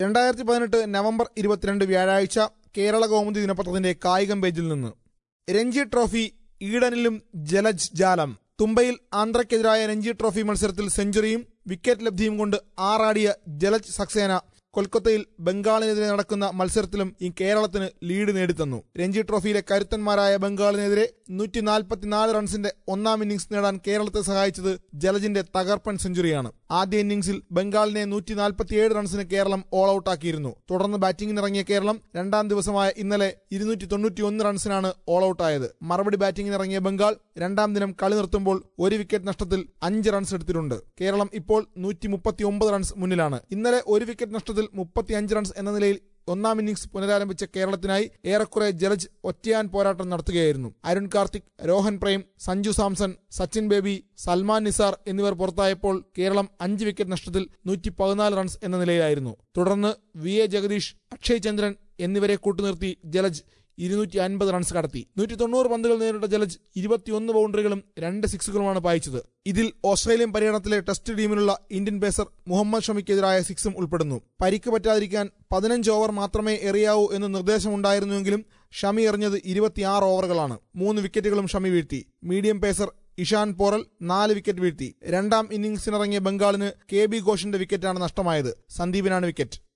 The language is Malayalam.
രണ്ടായിരത്തി പതിനെട്ട് നവംബർ ഇരുപത്തിരണ്ട് വ്യാഴാഴ്ച കേരള കൗമുദി ദിനപത്രത്തിന്റെ കായികം പേജിൽ നിന്ന് രഞ്ജി ട്രോഫി ഈഡനിലും ജലജ് ജാലം തുമ്പയിൽ ആന്ധ്രയ്ക്കെതിരായ രഞ്ജി ട്രോഫി മത്സരത്തിൽ സെഞ്ചുറിയും വിക്കറ്റ് ലബ്ധിയും കൊണ്ട് ആറാടിയ ജലജ് സക്സേന കൊൽക്കത്തയിൽ ബംഗാളിനെതിരെ നടക്കുന്ന മത്സരത്തിലും ഈ കേരളത്തിന് ലീഡ് നേടിത്തന്നു രഞ്ജി ട്രോഫിയിലെ കരുത്തന്മാരായ ബംഗാളിനെതിരെ നൂറ്റി നാൽപ്പത്തിനാല് റൺസിന്റെ ഒന്നാം ഇന്നിംഗ്സ് നേടാൻ കേരളത്തെ സഹായിച്ചത് ജലജിന്റെ തകർപ്പൻ സെഞ്ചുറിയാണ് ആദ്യ ഇന്നിംഗ്സിൽ ബംഗാളിനെ നൂറ്റി നാൽപ്പത്തിയേഴ് റൺസിന് കേരളം ഓൾ ഔട്ടാക്കിയിരുന്നു തുടർന്ന് ബാറ്റിംഗിനിറങ്ങിയ കേരളം രണ്ടാം ദിവസമായ ഇന്നലെ ഇരുന്നൂറ്റി തൊണ്ണൂറ്റിയൊന്ന് റൺസിനാണ് ഓൾ ഔട്ടായത് മറുപടി ബാറ്റിംഗിനിറങ്ങിയ ബംഗാൾ രണ്ടാം ദിനം കളി നിർത്തുമ്പോൾ ഒരു വിക്കറ്റ് നഷ്ടത്തിൽ അഞ്ച് റൺസ് എടുത്തിട്ടുണ്ട് കേരളം ഇപ്പോൾ നൂറ്റി മുപ്പത്തി ഒമ്പത് റൺസ് മുന്നിലാണ് ഇന്നലെ ഒരു വിക്കറ്റ് നഷ്ടത്തിൽ മുപ്പത്തിയഞ്ച് റൺസ് എന്ന നിലയിൽ ഒന്നാം ഇന്നിംഗ്സ് പുനരാരംഭിച്ച കേരളത്തിനായി ഏറെക്കുറെ ജലജ് ഒറ്റയാൻ പോരാട്ടം നടത്തുകയായിരുന്നു അരുൺ കാർത്തിക് രോഹൻ പ്രേം സഞ്ജു സാംസൺ സച്ചിൻ ബേബി സൽമാൻ നിസാർ എന്നിവർ പുറത്തായപ്പോൾ കേരളം അഞ്ച് വിക്കറ്റ് നഷ്ടത്തിൽ നൂറ്റി പതിനാല് റൺസ് എന്ന നിലയിലായിരുന്നു തുടർന്ന് വി എ ജഗദീഷ് അക്ഷയ് ചന്ദ്രൻ എന്നിവരെ കൂട്ടുനിർത്തി ജലജ് ഇരുന്നൂറ്റി അൻപത് റൺസ് കടത്തി നൂറ്റി തൊണ്ണൂറ് പന്തുകൾ നേരിട്ട ജലജ് ഇരുപത്തിയൊന്ന് ബൗണ്ടറികളും രണ്ട് സിക്സുകളുമാണ് പായിച്ചത് ഇതിൽ ഓസ്ട്രേലിയൻ പര്യടനത്തിലെ ടെസ്റ്റ് ടീമിലുള്ള ഇന്ത്യൻ പേസർ മുഹമ്മദ് ഷമിക്കെതിരായ സിക്സും ഉൾപ്പെടുന്നു പരിക്ക് പറ്റാതിരിക്കാൻ പതിനഞ്ച് ഓവർ മാത്രമേ എറിയാവൂ എന്ന് നിർദ്ദേശമുണ്ടായിരുന്നുവെങ്കിലും ഷമി എറിഞ്ഞത് ഇരുപത്തിയാറ് ഓവറുകളാണ് മൂന്ന് വിക്കറ്റുകളും ഷമി വീഴ്ത്തി മീഡിയം പേസർ ഇഷാൻ പോറൽ നാല് വിക്കറ്റ് വീഴ്ത്തി രണ്ടാം ഇന്നിംഗ്സിനിറങ്ങിയ ബംഗാളിന് കെ ബി ഘോഷിന്റെ വിക്കറ്റാണ് നഷ്ടമായത് സന്ദീപിനാണ് വിക്കറ്റ്